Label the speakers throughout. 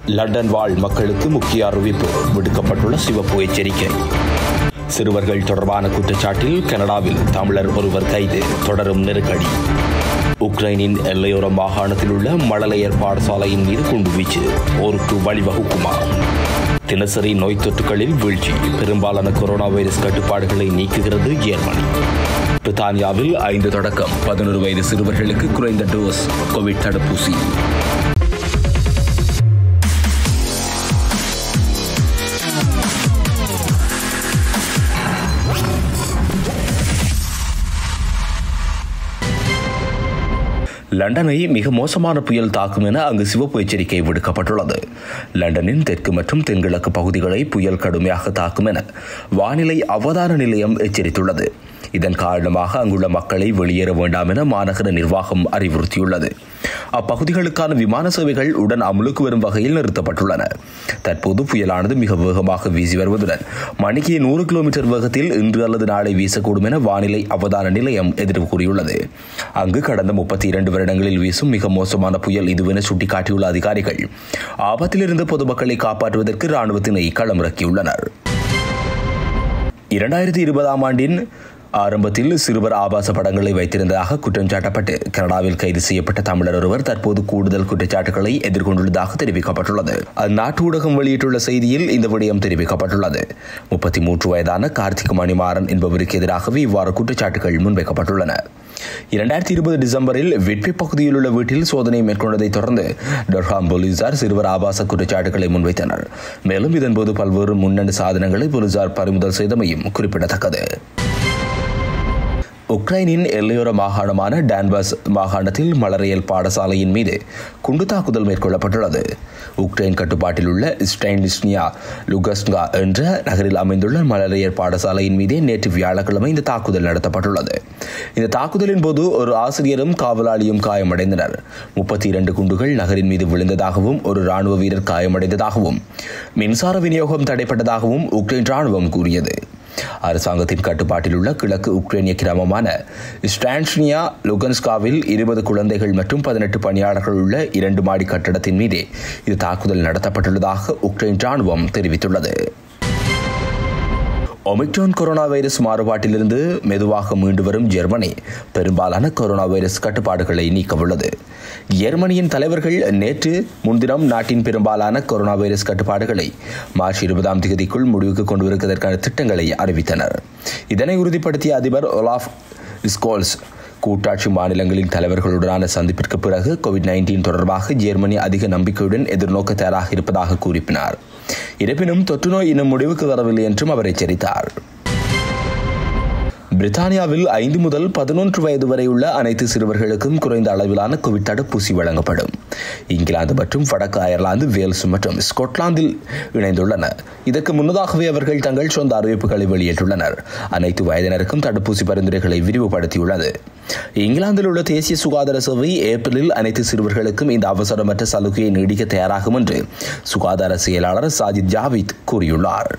Speaker 1: London வாழ் மக்களுக்கு முக்கிய அறிவிப்பு விடுக்கப்பட்டுள்ள சிவப்பு எச்சரிக்கை சிறுவர்கள் தொடர்பான குற்றச்சாட்டில் கனடாவில் தமிழர் ஒருவர் கைது தொடரும் நெருக்கடி உக்ரைனின் எல்லையோர மாகாணத்தில் உள்ள மழலையர் பாடசாலையின் மீது குண்டு வீச்சு போருக்கு வழிவகுக்குமா தினசரி நோய் தொற்றுகளில் வீழ்ச்சி பெரும்பாலான கொரோனா வைரஸ் கட்டுப்பாடுகளை நீக்குகிறது ஜெர்மனி பிரித்தானியாவில் ஐந்து தொடக்கம் பதினொரு வயது சிறுவர்களுக்கு குறைந்த டோஸ் கோவிட் தடுப்பூசி லண்டனை மிக மோசமான புயல் தாக்கும் என அங்கு சிவப்பு எச்சரிக்கை விடுக்கப்பட்டுள்ளது லண்டனின் தெற்கு மற்றும் தென்கிழக்கு பகுதிகளை புயல் கடுமையாக தாக்கும் என வானிலை அவதார நிலையம் எச்சரித்துள்ளது இதன் காரணமாக அங்குள்ள மக்களை வெளியேற வேண்டாம் என மாநகர நிர்வாகம் அறிவுறுத்தியுள்ளது அப்பகுதிகளுக்கான விமான சேவைகள் உடன் அமுலுக்கு வரும் வகையில் நிறுத்தப்பட்டுள்ளன தற்போது புயலானது மிக வேகமாக வீசி வருவதுடன் மணிக்கு நூறு கிலோமீட்டர் வேகத்தில் இன்று அல்லது நாளை வீசக்கூடும் என வானிலை அவதான நிலையம் எதிர்ப்பு கூறியுள்ளது அங்கு கடந்த முப்பத்தி இரண்டு வருடங்களில் வீசும் மிக மோசமான புயல் இதுவென சுட்டிக்காட்டியுள்ள அதிகாரிகள் ஆபத்திலிருந்து பொதுமக்களை காப்பாற்றுவதற்கு ராணுவத்தினை களமிறக்கியுள்ளனர் இரண்டாயிரத்தி இருபதாம் ஆண்டின் ஆரம்பத்தில் சிறுவர் ஆபாச படங்களை வைத்திருந்ததாக குற்றம் சாட்டப்பட்டு கனடாவில் கைது செய்யப்பட்ட தமிழர் ஒருவர் தற்போது கூடுதல் குற்றச்சாட்டுகளை எதிர்கொண்டுள்ளதாக தெரிவிக்கப்பட்டுள்ளது அந்நாட்டு ஊடகம் வெளியிட்டுள்ள செய்தியில் இந்த விடயம் தெரிவிக்கப்பட்டுள்ளது முப்பத்தி மூன்று வயதான கார்த்திக் மணிமாறன் என்பவருக்கு எதிராகவே இவ்வாறு குற்றச்சாட்டுகள் முன்வைக்கப்பட்டுள்ளன இரண்டாயிரத்தி இருபது டிசம்பரில் வெட்பி பகுதியில் உள்ள வீட்டில் சோதனை மேற்கொண்டதை தொடர்ந்து டொர்ஹாம் போலீசார் சிறுவர் ஆபாச குற்றச்சாட்டுகளை முன்வைத்தனர் மேலும் இதன்போது பல்வேறு முன்னணி சாதனங்களை போலீசார் பறிமுதல் செய்தமையும் குறிப்பிடத்தக்கது உக்ரைனின் எல்லையோர மாகாணமான டான்பாஸ் மாகாணத்தில் மலரியல் பாடசாலையின் மீது குண்டு தாக்குதல் மேற்கொள்ளப்பட்டுள்ளது உக்ரைன் கட்டுப்பாட்டில் உள்ள ஸ்டைன்லிஸ்னியா லுகஸ்கா என்ற நகரில் அமைந்துள்ள மலரியல் பாடசாலையின் மீதே நேற்று வியாழக்கிழமை இந்த தாக்குதல் நடத்தப்பட்டுள்ளது இந்த தாக்குதலின் போது ஒரு ஆசிரியரும் காவலாளியும் காயமடைந்தனர் முப்பத்தி இரண்டு குண்டுகள் நகரின் மீது விழுந்ததாகவும் ஒரு ராணுவ வீரர் காயமடைந்ததாகவும் மின்சார விநியோகம் தடைப்பட்டதாகவும் உக்ரைன் ராணுவம் கூறியது அரசாங்கத்தின் கட்டுப்பாட்டில் உள்ள கிழக்கு உக்ரைனிய கிராமமான ஸ்டான்ஸ்னியா லுகன்ஸ்காவில் இருபது குழந்தைகள் மற்றும் பதினெட்டு பணியாளர்கள் உள்ள இரண்டு மாடி கட்டடத்தின் மீதே இது தாக்குதல் நடத்தப்பட்டுள்ளதாக உக்ரைன் ராணுவம் தெரிவித்துள்ளது ஒமிக்ரான் கொரோனா வைரஸ் மாறுபாட்டிலிருந்து மெதுவாக மீண்டு வரும் ஜெர்மனி பெரும்பாலான கொரோனா வைரஸ் கட்டுப்பாடுகளை நீக்கவுள்ளது ஜெர்மனியின் தலைவர்கள் நேற்று முன்தினம் நாட்டின் பெரும்பாலான கொரோனா வைரஸ் கட்டுப்பாடுகளை மார்ச் இருபதாம் தேதிக்குள் முடிவுக்கு கொண்டு வருவதற்கான திட்டங்களை அறிவித்தனர் இதனை உறுதிப்படுத்திய அதிபர் ஒலாஃப் ஸ்கோல்ஸ் கூட்டாட்சி மாநிலங்களின் தலைவர்களுடனான சந்திப்பிற்கு பிறகு கோவிட் நைன்டீன் தொடர்பாக ஜெர்மனி அதிக நம்பிக்கையுடன் எதிர்நோக்க தயாராக இருப்பதாக கூறினார் இருப்பினும் தொற்றுநோய் இன்னும் முடிவுக்கு வரவில்லை என்றும் அவர் எச்சரித்தார் பிரித்தானியாவில் ஐந்து முதல் பதினொன்று வயது வரை உள்ள அனைத்து சிறுவர்களுக்கும் குறைந்த அளவிலான கோவிட் தடுப்பூசி வழங்கப்படும் இங்கிலாந்து மற்றும் வடக்கு அயர்லாந்து வேல்ஸ் மற்றும் ஸ்கொட்லாந்தில் இணைந்துள்ளன இதற்கு முன்னதாகவே அவர்கள் தங்கள் சொந்த அறிவிப்புகளை வெளியிட்டுள்ளனர் அனைத்து வயதினருக்கும் தடுப்பூசி பரிந்துரைகளை விரிவுபடுத்தியுள்ளது இங்கிலாந்தில் உள்ள தேசிய சுகாதார சேவை ஏப்ரலில் அனைத்து சிறுவர்களுக்கும் இந்த அவசரமற்ற சலுகையை நீடிக்க தயாராகும் என்று சுகாதார செயலாளர் சாஜித் ஜாவித் கூறியுள்ளார்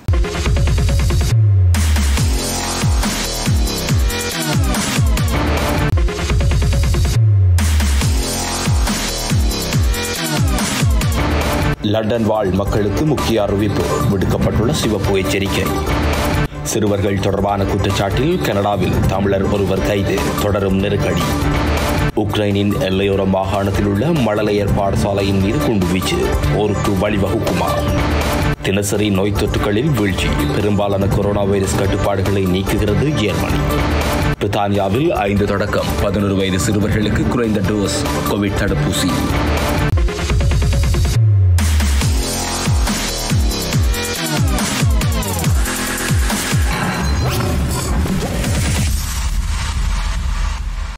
Speaker 1: லண்டன் வாழ் மக்களுக்கு முக்கிய அறிவிப்பு விடுக்கப்பட்டுள்ள சிவப்பு எச்சரிக்கை சிறுவர்கள் தொடர்பான குற்றச்சாட்டில் கனடாவில் தமிழர் ஒருவர் கைது தொடரும் நெருக்கடி உக்ரைனின் எல்லையோர மாகாணத்தில் உள்ள மழலையர் பாடசாலையின் மீது குண்டு வீச்சு போருக்கு வழிவகுக்குமா தினசரி நோய் தொற்றுகளில் வீழ்ச்சி பெரும்பாலான கொரோனா வைரஸ் கட்டுப்பாடுகளை நீக்குகிறது ஜெர்மனி பிரித்தானியாவில் ஐந்து தொடக்கம் பதினொரு வயது சிறுவர்களுக்கு குறைந்த டோஸ் கோவிட் தடுப்பூசி